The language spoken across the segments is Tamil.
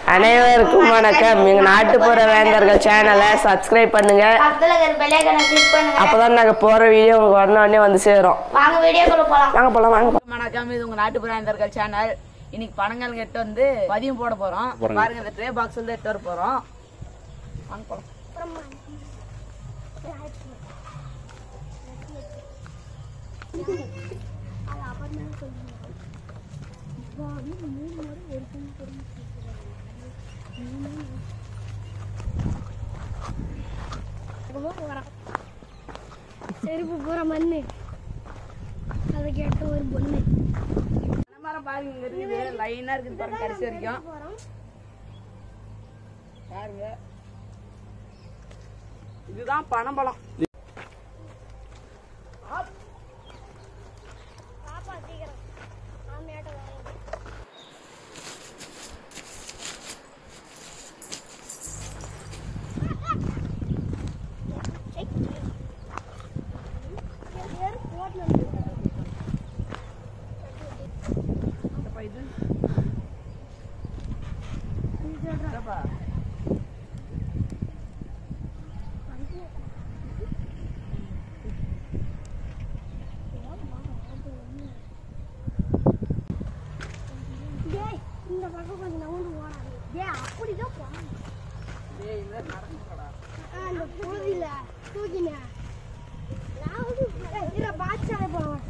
அனைவருக்கும் வணக்கம் எங்க நாட்டுப்புற வேந்தர்கள் சேனலை சப்ஸ்கிரைப் பண்ணுங்க பக்கத்துல இருக்கிற பெல்லைக்கனை கிளிக் பண்ணுங்க அப்பதான் நாங்க போற வீடியோ உங்களுக்கு உடனே உடனே வந்து சேரும் வாங்க வீடியோக்குள்ள போலாம் வாங்க போலாம் வாங்க போலாம். வணக்கம் இது உங்க நாட்டு பிராந்தர்கள் சேனல் இன்னைக்கு பணங்கள் கெட்டு வந்து பதியம் போட போறோம் பாருங்க இந்த ட்ரே பாக்ஸ் வந்து எடுத்து வர போறோம் வாங்க போலாம் செருப்பு பூரா மண்ணு அதை கேட்ட ஒரு பொண்ணு மரம் பாருங்க இங்க இருக்குது லைனா இருக்குது பாருங்க கடைசி வரைக்கும் பாருங்க இதுதான் பனம்பழம் பாப்பா சீக்கிரம் ஆமையாட்ட வரேன் என்னப்பா இது என்னப்பா? டேய் இந்த பக்கம் கொஞ்சம் நவுண்டு ஓடாது டேய் அப்படிதான் போறான் டேய், இது நடக்குதுடா. அந்த புழுதியில தூக்கினேன் நான் வந்து ஏய், இரு, பாய்ச்சாலே போவேன்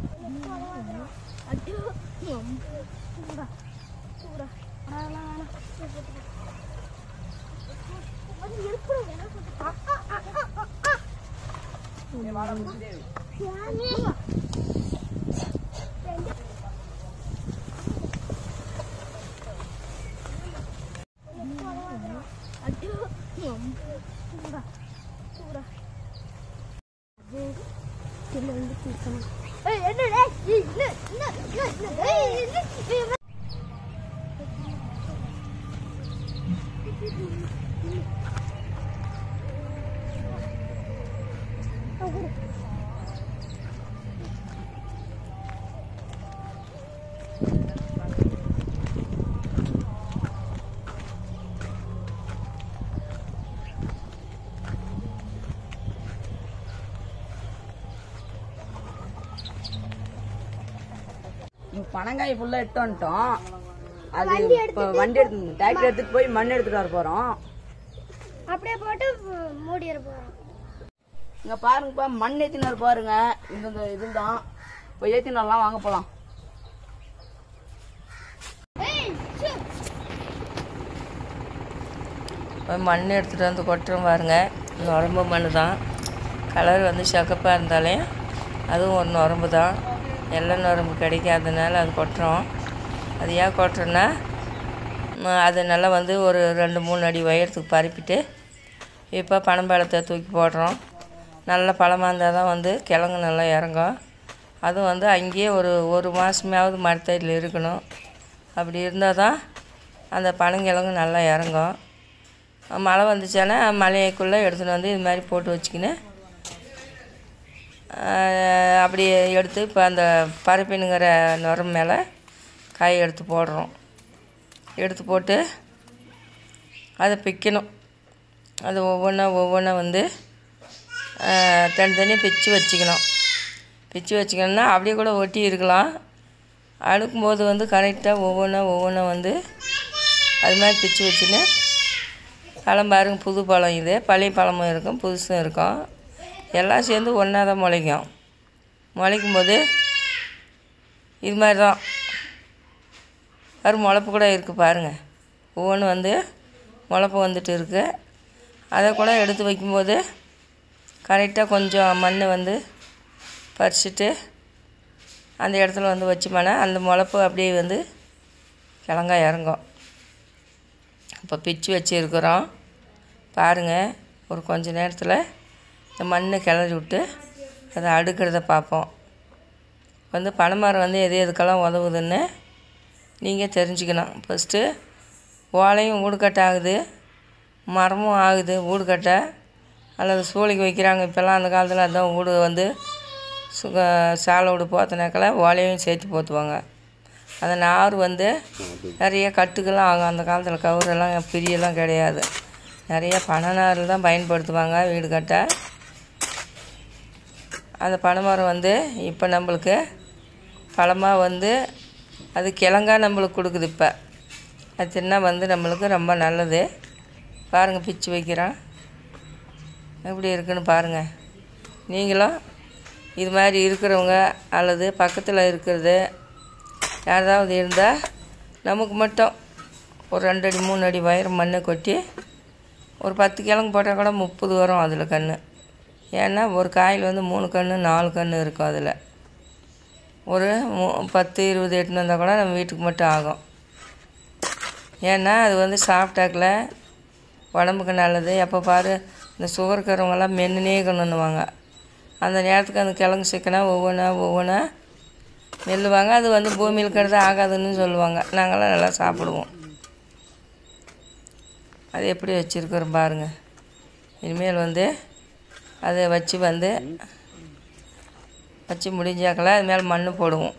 ஐயோ சூடா சூடா வேணாம் வேணாம் அது எப்படி வேணாம் ஆ, ஆ, ஆ, ஆ, ஆ, ஆ. டேய், வாடா, டேய். சாமி. ஐயோ, சூடா, சூடா. அது கீழே வந்து தூக்கணும். ஏய், என்ன, டேய், ஏய், என்ன, என்ன, என்ன, என்ன, ஏய், என்ன, ஏய், என்ன. இங்க பனங்காய் ஃபுல்லா எடுத்து வந்துட்டோம் அது இப்போ வண்டி எடுத்து டிராக்டர் எடுத்துட்டு போய் மண் எடுத்துட்டு வர போறோம் அப்படியே போட்டு ம- மூடிட போறோம் இங்க பாருங்கப்பா மண் ஏத்தின்னு வர பாருங்க இந்த இந்த இதுதான் இப்போ ஏத்தின்னு வரலாம் வாங்க போலாம் போய் மண் எடுத்துகிட்டு வந்து கொட்டுறோம் பாருங்க நுரம்பு மண் தான் கலர் வந்து சகப்பாக இருந்தாலே அதுவும் ஒரு நுரம்பு தான் எல்லை நுரம்பு கிடைக்காதனால அது கொட்டுறோம் அது ஏன் கொட்டுறோன்னா ம, அது நல்லா வந்து ஒரு ரெண்டு மூணு அடி உயரத்துக்கு பரப்பிட்டு இப்போ பனம்பழத்தை தூக்கி போடுறோம் நல்ல பழமாக இருந்தால் தான் வந்து கிழங்கு நல்லா இறங்கும் அதுவும் வந்து அங்கேயே ஒரு ஒரு மாதமாவது மரத்தடியில் இருக்கணும் அப்படி இருந்தால் தான் அந்த பனங்கிழங்கு நல்லா இறங்கும் மழை வந்துச்சானா மழைக்குள்ளே எடுத்துகிட்டு வந்து இது மாதிரி போட்டு வச்சுக்கின்னு ஆஹ், அப்படி எடுத்து இப்போ அந்த பரப்பினுங்கிற நுரம் மேலே காய் எடுத்து போடுறோம் எடுத்து போட்டு அதை பிக்கணும் அது ஒவ்வொன்றா ஒவ்வொன்றா வந்து ஆஹ், தனித்தனியாக பிச்சு வச்சுக்கணும் பிச்சு வச்சுக்கணும்னா அப்படியே கூட ஒட்டி இருக்கலாம் அடுக்கும்போது வந்து கரெக்டாக ஒவ்வொன்றா ஒவ்வொன்றா வந்து அது மாதிரி பிச்சு வச்சுன்னு பழம் பாருங்க புது பழம் இது பழைய பழமும் இருக்கும் புதுசும் இருக்கும் எல்லாம் சேர்ந்து ஒன்றா தான் முளைக்கும் முளைக்கும் போது இது மாதிரி தான் பாரு முளப்பு கூட இருக்குது பாருங்கள் ஒவ்வொன்றும் வந்து முளப்பு வந்துட்டு இருக்குது அதை கூட எடுத்து வைக்கும்போது கரெக்டாக கொஞ்சம் மண் வந்து பறிச்சுட்டு அந்த இடத்துல வந்து வச்சோம்னா அந்த முளப்பு அப்படியே வந்து கிழங்கா இறங்கும் இப்போ பிச்சு வச்சுருக்குறோம் பாருங்கள் ஒரு கொஞ்ச நேரத்தில் இந்த மண்ணை கிளறி விட்டு அதை அடுக்கிறத பார்ப்போம் வந்து பனைமரம் வந்து எது எதுக்கெல்லாம் உதவுதுன்னு நீங்கள் தெரிஞ்சுக்கணும் ஃபஸ்ட்டு ஓலையும் ஊடுக்கட்டை ஆகுது மரமும் ஆகுது ஊடுக்கட்டை அல்லது சூளைக்கு வைக்கிறாங்க இப்போல்லாம் அந்த காலத்தில் அதான் வீடு வந்து சுக சாலை வீடு போத்தினாக்கெல்லாம் ஓலையும் சேர்த்து போற்றுவாங்க அந்த நார் வந்து நிறைய கட்டுக்கெல்லாம் ஆகும் அந்த காலத்தில் கவுரெல்லாம் பிரியெல்லாம் கிடையாது நிறைய பனைநார் தான் பயன்படுத்துவாங்க வீடு கட்ட அந்த பனைமரம் வந்து இப்போ நம்மளுக்கு பழமாக வந்து அது கிழங்கா நம்மளுக்கு கொடுக்குது இப்போ அது தின்னா வந்து நம்மளுக்கு ரொம்ப நல்லது பாருங்கள் பிச்சு வைக்கிறேன் எப்படி இருக்குன்னு பாருங்கள் நீங்களும் இது மாதிரி இருக்கிறவங்க அல்லது பக்கத்தில் இருக்கிறது யாராவது இருந்தால் நமக்கு மட்டும் ஒரு ரெண்டு அடி மூணு அடி வயிறு மண்ணை கொட்டி ஒரு பத்து கிழங்கு போட்டால் கூட முப்பது வரும் அதில் கன்று ஏன்னா ஒரு காயில் வந்து மூணு கன்று நாலு கன்று இருக்கும் அதில் ஒரு மூ பத்து இருபது எட்டுன்னு வந்தால் கூட நம்ம வீட்டுக்கு மட்டும் ஆகும் ஏன்னா அது வந்து சாப்பிட்டாக்கில் உடம்புக்கு நல்லது எப்போ பாரு இந்த சுகர் இருக்கிறவங்கெல்லாம் மென்னுனே இருக்கணுன்னுவாங்க அந்த நேரத்துக்கு அந்த கிழங்கு சிக்கனா ஒவ்வொன்றா ஒவ்வொன்றா மெல்லுவாங்க அது வந்து பூமியில் இருக்கிறது ஆகாதுன்னு சொல்லுவாங்க நாங்களாம் நல்லா சாப்பிடுவோம் அது எப்படி வச்சுருக்குறோம் பாருங்கள் இனிமேல் வந்து அதை வச்சு வந்து வச்சு முடிஞ்சாக்கல அது மேலே மண் போடுவோம்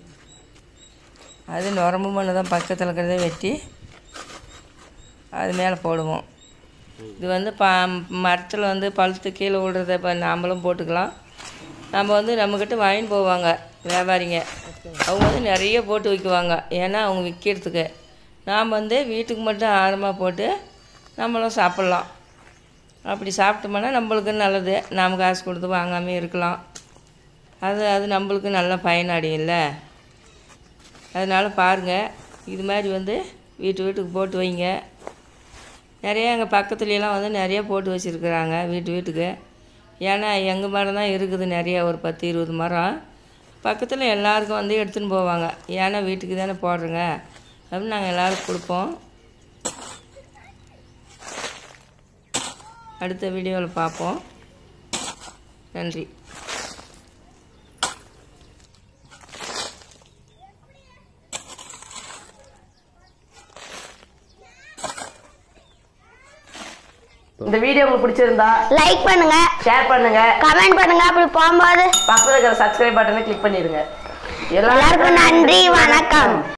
அது நுரம்பு மண் தான் பக்கத்தில் இருக்கிறத வெட்டி அது மேலே போடுவோம் இது வந்து ப மரத்தில் வந்து பழுத்து கீழே விடுறத இப்போ நாமளும் போட்டுக்கலாம் நம்ம வந்து நம்மக்கிட்ட வாங்கிட்டு போவாங்க வியாபாரிங்க அவங்க வந்து நிறைய போட்டு வைக்குவாங்க ஏன்னா அவங்க விற்கிறதுக்கு நாம் வந்து வீட்டுக்கு மட்டும் ஆரமாக போட்டு நம்மளும் சாப்பிட்லாம் அப்படி சாப்பிட்டோம்னா நம்மளுக்கு நல்லது நாம் காசு கொடுத்து வாங்காமல் இருக்கலாம் அது அது நம்மளுக்கு நல்ல பயனடையும்ல அதனால் பாருங்கள் இது மாதிரி வந்து வீட்டு வீட்டுக்கு போட்டு வைங்க நிறைய எங்கள் பக்கத்துலலாம் வந்து நிறைய போட்டு வச்சுருக்குறாங்க வீட்டு வீட்டுக்கு ஏன்னா எங்கள் மரம் தான் இருக்குது நிறைய ஒரு பத்து இருபது மரம் பக்கத்தில் எல்லாருக்கும் வந்து எடுத்துன்னு போவாங்க ஏன்னா வீட்டுக்கு தானே போடுறோங்க அப்படின்னு நாங்கள் எல்லாருக்கும் கொடுப்போம் அடுத்த வீடியோவில் பார்ப்போம் நன்றி இந்த வீடியோ உங்களுக்கு பிடிச்சிருந்தா லைக் பண்ணுங்க ஷேர் பண்ணுங்க கமெண்ட் பண்ணுங்க அப்படி போகும்போது பக்கத்தில் இருக்கிற சப்ஸ்கிரைப் பட்டனை கிளிக் பண்ணிடுங்க எல்லாருக்கும் நன்றி வணக்கம்